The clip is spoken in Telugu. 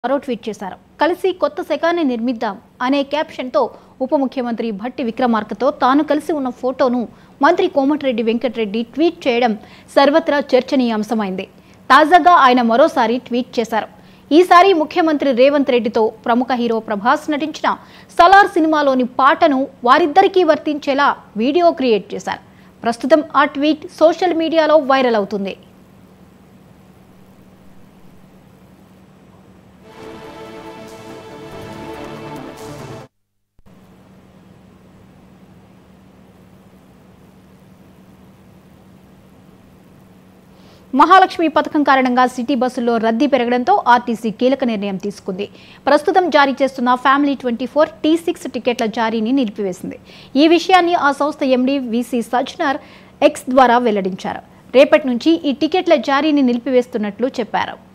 మరో ట్వీట్ చేశారు కలిసి కొత్త శకాన్ని నిర్మిద్దాం అనే క్యాప్షన్తో ఉప ముఖ్యమంత్రి భట్టి విక్రమార్కతో తాను కలిసి ఉన్న ఫోటోను మంత్రి కోమటిరెడ్డి వెంకటరెడ్డి ట్వీట్ చేయడం సర్వత్రా చర్చనీయాంశమైంది తాజాగా ఆయన మరోసారి ట్వీట్ చేశారు ఈసారి ముఖ్యమంత్రి రేవంత్ రెడ్డితో ప్రముఖ హీరో ప్రభాస్ నటించిన సలార్ సినిమాలోని పాటను వారిద్దరికీ వర్తించేలా వీడియో క్రియేట్ చేశారు ప్రస్తుతం ఆ ట్వీట్ సోషల్ మీడియాలో వైరల్ అవుతుంది మహాలక్ష్మి పథకం కారణంగా సిటీ బస్సుల్లో రద్దీ పెరగడంతో ఆర్టీసీ కీలక నిర్ణయం తీసుకుంది ప్రస్తుతం జారీ చేస్తున్న family twenty four T six టికెట్ల జారీని నిలిపివేసింది ఈ విషయాన్ని ఆ సంస్థ ఎండీ విసి సజ్నర్ ఎక్స్ ద్వారా వెల్లడించారు రేపటి నుంచి ఈ టికెట్ల జారీని నిలిపివేస్తున్నట్లు చెప్పారు